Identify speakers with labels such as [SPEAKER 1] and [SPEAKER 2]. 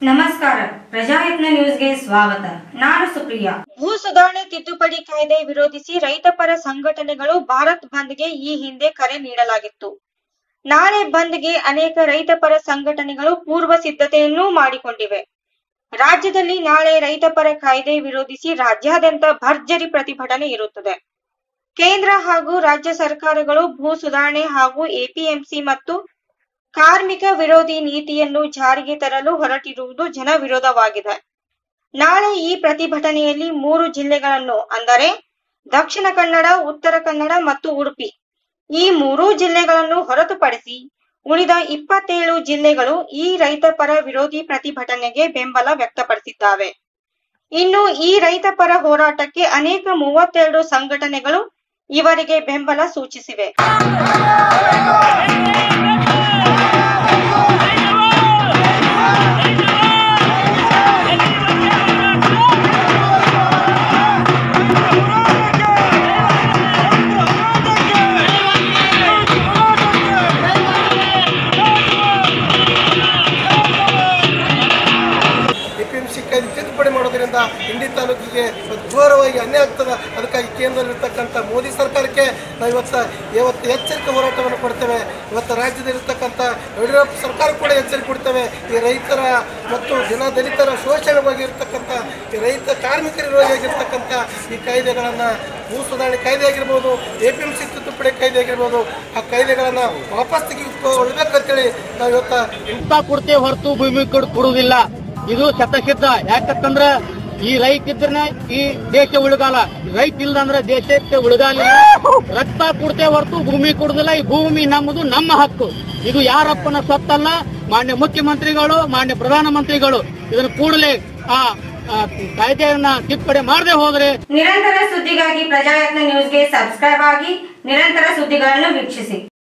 [SPEAKER 1] ನಮಸ್ಕಾರ ಪ್ರಜಾಯತ್ನ ನ್ಯೂಸ್ಗೆ ಸ್ವಾಗತ ನಾನು ಸುಪ್ರಿಯಾ
[SPEAKER 2] ಭೂ ಸುಧಾರಣೆ ತಿದ್ದುಪಡಿ ಕಾಯ್ದೆ ವಿರೋಧಿಸಿ ರೈತಪರ ಸಂಘಟನೆಗಳು ಭಾರತ್ ಬಂದ್ಗೆ ಈ ಹಿಂದೆ ಕರೆ ನೀಡಲಾಗಿತ್ತು ನಾಳೆ ಬಂದ್ಗೆ ಅನೇಕ ರೈತಪರ ಸಂಘಟನೆಗಳು ಪೂರ್ವ ಸಿದ್ಧತೆಯನ್ನೂ ಮಾಡಿಕೊಂಡಿವೆ ರಾಜ್ಯದಲ್ಲಿ ನಾಳೆ ರೈತಪರ ಕಾಯ್ದೆ ವಿರೋಧಿಸಿ ರಾಜ್ಯಾದ್ಯಂತ ಭರ್ಜರಿ ಪ್ರತಿಭಟನೆ ಇರುತ್ತದೆ ಕೇಂದ್ರ ಹಾಗೂ ರಾಜ್ಯ ಸರ್ಕಾರಗಳು ಭೂ ಸುಧಾರಣೆ ಹಾಗೂ ಎಪಿಎಂಸಿ ಮತ್ತು ಕಾರ್ಮಿಕ ವಿರೋಧಿ ನೀತಿಯನ್ನು ಜಾರಿಗೆ ತರಲು ಹೊರಟಿರುವುದು ಜನ ವಿರೋಧವಾಗಿದೆ ನಾಳೆ ಈ ಪ್ರತಿಭಟನೆಯಲ್ಲಿ ಮೂರು ಜಿಲ್ಲೆಗಳನ್ನು ಅಂದರೆ ದಕ್ಷಿಣ ಕನ್ನಡ ಉತ್ತರ ಕನ್ನಡ ಮತ್ತು ಉಡುಪಿ ಈ ಮೂರೂ ಜಿಲ್ಲೆಗಳನ್ನು ಹೊರತುಪಡಿಸಿ ಉಳಿದ ಇಪ್ಪತ್ತೇಳು ಜಿಲ್ಲೆಗಳು ಈ ರೈತಪರ ವಿರೋಧಿ ಪ್ರತಿಭಟನೆಗೆ ಬೆಂಬಲ ವ್ಯಕ್ತಪಡಿಸಿದ್ದಾವೆ ಇನ್ನು ಈ ರೈತಪರ ಹೋರಾಟಕ್ಕೆ ಅನೇಕ ಮೂವತ್ತೆರಡು ಸಂಘಟನೆಗಳು ಇವರಿಗೆ ಬೆಂಬಲ ಸೂಚಿಸಿವೆ
[SPEAKER 3] ಎ ಪಿ ಎಂ ಸಿ ಕಾಯ್ದೆ ತಿದ್ದುಪಡಿ ಮಾಡೋದ್ರಿಂದ ಇಂಡಿ ತಾಲೂಕಿಗೆ ಘೋರವಾಗಿ ಅನ್ಯಾಯ ಆಗ್ತದೆ ಅದಕ್ಕಾಗಿ ಕೇಂದ್ರದಲ್ಲಿರ್ತಕ್ಕಂಥ ಮೋದಿ ಸರ್ಕಾರಕ್ಕೆ ನಾವು ಇವತ್ತು ಇವತ್ತು ಎಚ್ಚರಿಕೆ ಹೋರಾಟವನ್ನು ಕೊಡ್ತೇವೆ ಇವತ್ತು ರಾಜ್ಯದಲ್ಲಿರ್ತಕ್ಕಂಥ ಯಡಿಯೂರಪ್ಪ ಸರ್ಕಾರ ಕೂಡ ಎಚ್ಚರಿಕೆ ಕೊಡ್ತೇವೆ ಈ ರೈತರ ಮತ್ತು ಜನ ದಲಿತರ ಶೋಷಣೆವಾಗಿರ್ತಕ್ಕಂಥ ಈ ರೈತ ಕಾರ್ಮಿಕರ ವಿರೋಧಿಯಾಗಿರ್ತಕ್ಕಂಥ ಈ ಕಾಯ್ದೆಗಳನ್ನು ಭೂ ಸುಧಾರಣೆ ಕಾಯ್ದೆ ಆಗಿರ್ಬೋದು ಎ ಪಿ ಎಂ ಸಿ ತಿದ್ದುಪಡಿ ಕಾಯ್ದೆ ಆಗಿರ್ಬೋದು ಆ ಕಾಯ್ದೆಗಳನ್ನು ವಾಪಸ್ ತೆಗೆದುಕೊಳ್ಬೇಕಂತೇಳಿ ನಾವು ಇವತ್ತು
[SPEAKER 4] ಇಂತ ಕೊಡ್ತೇವೆ ಹೊರತು ಭೂಮಿ ಕೊಡ್ ಕೊಡುವುದಿಲ್ಲ ಇದು ಶತಸಿದ್ಧ ಯಾಕಂದ್ರ ಈ ರೈತ ಇದ್ರೆ ಈ ದೇಶ ಉಳಿಗಾಲ ರೈತ ಇಲ್ದಂದ್ರೆ ದೇಶಕ್ಕೆ ಉಳಿಗಾಲ ರಕ್ತ ಕೊಡ್ತೇವೆ ಹೊರತು ಭೂಮಿ ಕೊಡುದಿಲ್ಲ ಈ ಭೂಮಿ ನಮ್ಮದು ನಮ್ಮ ಹಕ್ಕು ಇದು ಯಾರಪ್ಪನ ಸೊತ್ತಲ್ಲ ಮಾನ್ಯ ಮುಖ್ಯಮಂತ್ರಿಗಳು ಮಾನ್ಯ ಪ್ರಧಾನಮಂತ್ರಿಗಳು ಇದನ್ನು ಕೂಡಲೇ ಆ ಆ ಕಾಯ್ದೆಯನ್ನ ತಿದ್ದುಪಡಿ ಮಾಡದೆ ಹೋದ್ರೆ
[SPEAKER 1] ನಿರಂತರ ಸುದ್ದಿಗಾಗಿ ಪ್ರಜಾಯತ್ನ ನ್ಯೂಸ್ಗೆ ಸಬ್ಸ್ಕ್ರೈಬ್ ಆಗಿ ನಿರಂತರ ಸುದ್ದಿಗಳನ್ನು ವೀಕ್ಷಿಸಿ